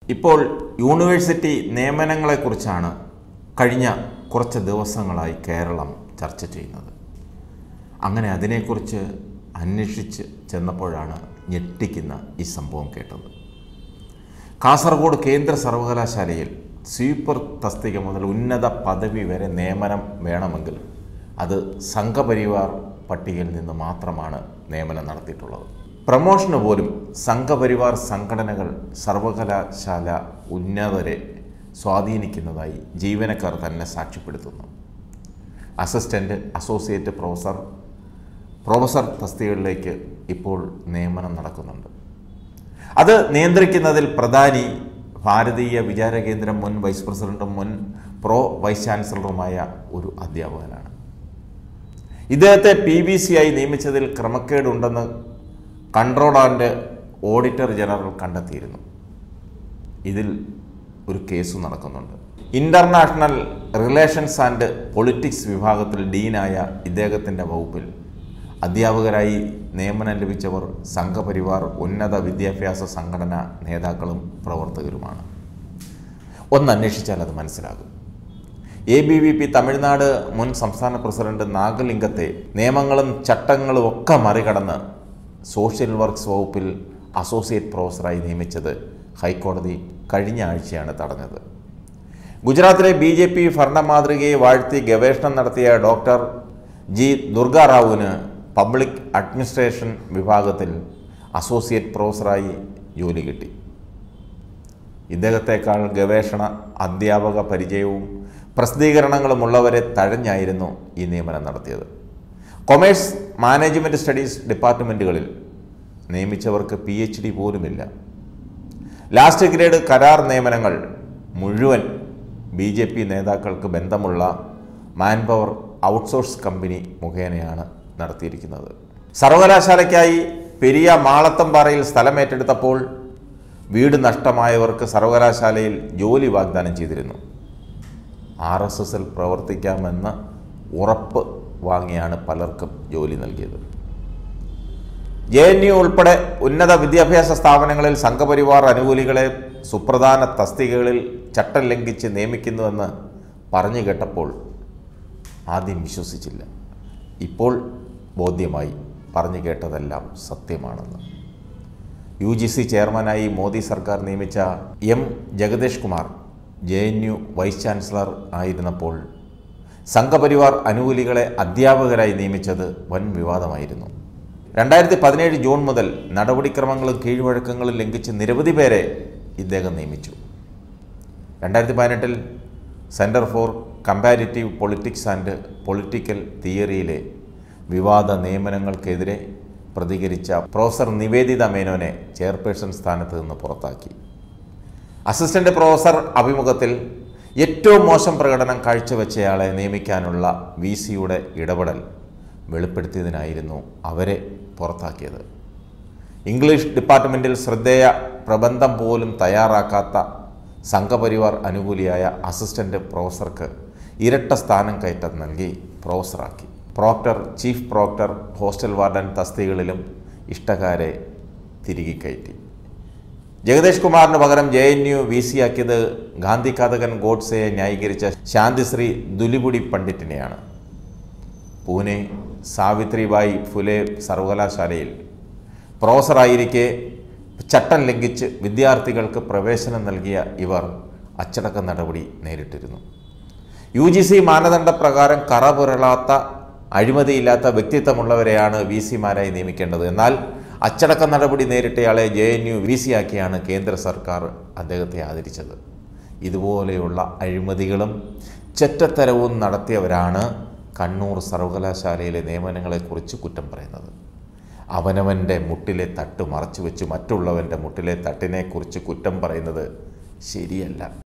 ഇപ്പോൾ യൂണിവേഴ്സിറ്റി നിയമനങ്ങളെക്കുറിച്ചാണ് കഴിഞ്ഞ കുറച്ച് ദിവസങ്ങളായി കേരളം ചർച്ച ചെയ്യുന്നത് അങ്ങനെ അതിനെക്കുറിച്ച് അന്വേഷിച്ച് ചെന്നപ്പോഴാണ് ഞെട്ടിക്കുന്ന ഈ സംഭവം കേട്ടത് കാസർഗോഡ് കേന്ദ്ര സർവകലാശാലയിൽ സ്വീപ്പർ തസ്തിക മുതൽ ഉന്നത പദവി വരെ നിയമനം വേണമെങ്കിൽ അത് സംഘപരിവാർ പട്ടികയിൽ നിന്ന് മാത്രമാണ് നിയമനം നടത്തിയിട്ടുള്ളത് പ്രമോഷന് പോലും സംഘപരിവാർ സംഘടനകൾ സർവകലാശാല ഉന്നതരെ സ്വാധീനിക്കുന്നതായി ജീവനക്കാർ തന്നെ സാക്ഷ്യപ്പെടുത്തുന്നു അസിസ്റ്റൻ്റ് അസോസിയേറ്റ് പ്രൊഫസർ പ്രൊഫസർ തസ്തികകളിലേക്ക് ഇപ്പോൾ നിയമനം നടക്കുന്നുണ്ട് അത് നിയന്ത്രിക്കുന്നതിൽ പ്രധാനി ഭാരതീയ വിചാരകേന്ദ്രം മുൻ വൈസ് പ്രസിഡന്റും മുൻ പ്രോ വൈസ് ചാൻസലറുമായ ഒരു അധ്യാപകനാണ് ഇദ്ദേഹത്തെ പി ബി സി ആയി നിയമിച്ചതിൽ ക്രമക്കേടുണ്ടെന്ന് കൺട്രോൾ ആൻഡ് ഓഡിറ്റർ ജനറൽ കണ്ടെത്തിയിരുന്നു ഇതിൽ ഒരു കേസ് നടക്കുന്നുണ്ട് ഇന്റർനാഷണൽ റിലേഷൻസ് ആൻഡ് പൊളിറ്റിക്സ് വിഭാഗത്തിൽ ഡീനായ ഇദ്ദേഹത്തിൻ്റെ വകുപ്പിൽ അധ്യാപകരായി നിയമനം ലഭിച്ചവർ സംഘപരിവാർ ഉന്നത വിദ്യാഭ്യാസ സംഘടന നേതാക്കളും പ്രവർത്തകരുമാണ് ഒന്ന് അന്വേഷിച്ചാൽ അത് മനസ്സിലാകും A B V P Tamil Nadu മുൻ സംസ്ഥാന പ്രസിഡന്റ് നാഗലിംഗത്തെ നിയമങ്ങളും ചട്ടങ്ങളും ഒക്കെ മറികടന്ന് സോഷ്യൽ വർക്ക്സ് വകുപ്പിൽ അസോസിയേറ്റ് പ്രൊഫസറായി നിയമിച്ചത് ഹൈക്കോടതി കഴിഞ്ഞ ആഴ്ചയാണ് തടഞ്ഞത് ഗുജറാത്തിലെ ബി ജെ പി ഭരണ മാതൃകയെ വാഴ്ത്തി ഗവേഷണം നടത്തിയ ഡോക്ടർ ജി ദുർഗാറാവുവിന് പബ്ലിക് അഡ്മിനിസ്ട്രേഷൻ വിഭാഗത്തിൽ അസോസിയേറ്റ് പ്രൊഫസറായി ജോലി കിട്ടി ഇദ്ദേഹത്തെക്കാൾ ഗവേഷണ അധ്യാപക പരിചയവും പ്രസിദ്ധീകരണങ്ങളുമുള്ളവരെ തഴഞ്ഞായിരുന്നു ഈ നിയമനം നടത്തിയത് കൊമേഴ്സ് മാനേജ്മെൻറ്റ് സ്റ്റഡീസ് ഡിപ്പാർട്ട്മെൻറ്റുകളിൽ നിയമിച്ചവർക്ക് പി എച്ച് ഡി പോലുമില്ല ലാസ്റ്റ് ഗ്രേഡ് കരാർ നിയമനങ്ങൾ മുഴുവൻ ബി ജെ പി നേതാക്കൾക്ക് ബന്ധമുള്ള മാൻ പവർ ഔട്ട്സോഴ്സ് കമ്പനി മുഖേനയാണ് നടത്തിയിരിക്കുന്നത് സർവകലാശാലയ്ക്കായി പെരിയ മാളത്തമ്പാറയിൽ സ്ഥലമേറ്റെടുത്തപ്പോൾ വീട് നഷ്ടമായവർക്ക് സർവകലാശാലയിൽ ജോലി വാഗ്ദാനം ചെയ്തിരുന്നു ആർ എസ് എസിൽ പ്രവർത്തിക്കാമെന്ന് ഉറപ്പ് വാങ്ങിയാണ് പലർക്കും ജോലി നൽകിയത് ജെ എൻ യു ഉൾപ്പെടെ ഉന്നത വിദ്യാഭ്യാസ സ്ഥാപനങ്ങളിൽ സംഘപരിവാർ അനുകൂലികളെ സുപ്രധാന തസ്തികകളിൽ ചട്ടം ലംഘിച്ച് നിയമിക്കുന്നുവെന്ന് പറഞ്ഞു കേട്ടപ്പോൾ ആദ്യം വിശ്വസിച്ചില്ല ഇപ്പോൾ ബോധ്യമായി പറഞ്ഞു കേട്ടതെല്ലാം സത്യമാണെന്ന് യു ജി സി ചെയർമാനായി മോദി സർക്കാർ നിയമിച്ച M Jagadesh Kumar J N U vice chancellor ആയിരുന്നപ്പോൾ സംഘപരിവാർ അനുകൂലികളെ അധ്യാപകരായി നിയമിച്ചത് വൻ വിവാദമായിരുന്നു രണ്ടായിരത്തി പതിനേഴ് ജൂൺ മുതൽ നടപടിക്രമങ്ങളും കീഴ്വഴക്കങ്ങളും ലംഘിച്ച് നിരവധി പേരെ ഇദ്ദേഹം നിയമിച്ചു രണ്ടായിരത്തി പതിനെട്ടിൽ centre for comparative politics and political തിയറിയിലെ വിവാദ നിയമനങ്ങൾക്കെതിരെ പ്രതികരിച്ച പ്രൊഫസർ നിവേദിത മേനോനെ ചെയർപേഴ്സൺ സ്ഥാനത്ത് നിന്ന് പുറത്താക്കി അസിസ്റ്റന്റ് പ്രൊഫസർ അഭിമുഖത്തിൽ ഏറ്റവും മോശം പ്രകടനം കാഴ്ചവെച്ചയാളെ നിയമിക്കാനുള്ള വി സിയുടെ ഇടപെടൽ വെളിപ്പെടുത്തിയതിനായിരുന്നു അവരെ പുറത്താക്കിയത് ഇംഗ്ലീഷ് ഡിപ്പാർട്ട്മെൻറ്റിൽ ശ്രദ്ധേയ പ്രബന്ധം പോലും തയ്യാറാക്കാത്ത സംഘപരിവാർ അനുകൂലിയായ അസിസ്റ്റന്റ് പ്രൊഫസർക്ക് ഇരട്ട സ്ഥാനം കയറ്റം നൽകി പ്രൊഫസറാക്കി proctor chief proctor hostel warden തസ്തികകളിലും ഇഷ്ടക്കാരെ തിരികെ കയറ്റി ജഗദേഷ് കുമാറിന് പകരം J N U V C ആക്കിയത് ഗാന്ധി കഥകൻ ഗോഡ്സെയെ ന്യായീകരിച്ച ശാന്തിശ്രീ ദുലിപുടി പണ്ഡിറ്റിനെയാണ് പൂനെ സാവിത്രിബായി ഫുലെ സർവകലാശാലയിൽ പ്രൊഫസറായിരിക്കെ ചട്ടം ലംഘിച്ച് വിദ്യാർത്ഥികൾക്ക് പ്രവേശനം നൽകിയ ഇവർ അച്ചടക്ക നടപടി നേരിട്ടിരുന്നു യു ജി സി മാനദണ്ഡപ്രകാരം കറപുരളാത്ത അഴിമതിയില്ലാത്ത വ്യക്തിത്വമുള്ളവരെയാണ് വി സിമാരായി നിയമിക്കേണ്ടത് എന്നാൽ അച്ചടക്ക നടപടി നേരിട്ടയാളെ J N U V C ആക്കിയാണ് കേന്ദ്ര സർക്കാർ അദ്ദേഹത്തെ ആദരിച്ചത് ഇതുപോലെയുള്ള അഴിമതികളും ചെറ്റത്തരവും നടത്തിയവരാണ് കണ്ണൂർ സർവകലാശാലയിലെ നിയമനങ്ങളെക്കുറിച്ച് കുറ്റം പറയുന്നത് അവനവൻ്റെ മുട്ടിലെ തട്ട് മറച്ചു വെച്ച് മറ്റുള്ളവൻ്റെ മുട്ടിലെ തട്ടിനെക്കുറിച്ച് കുറ്റം പറയുന്നത് ശരിയല്ല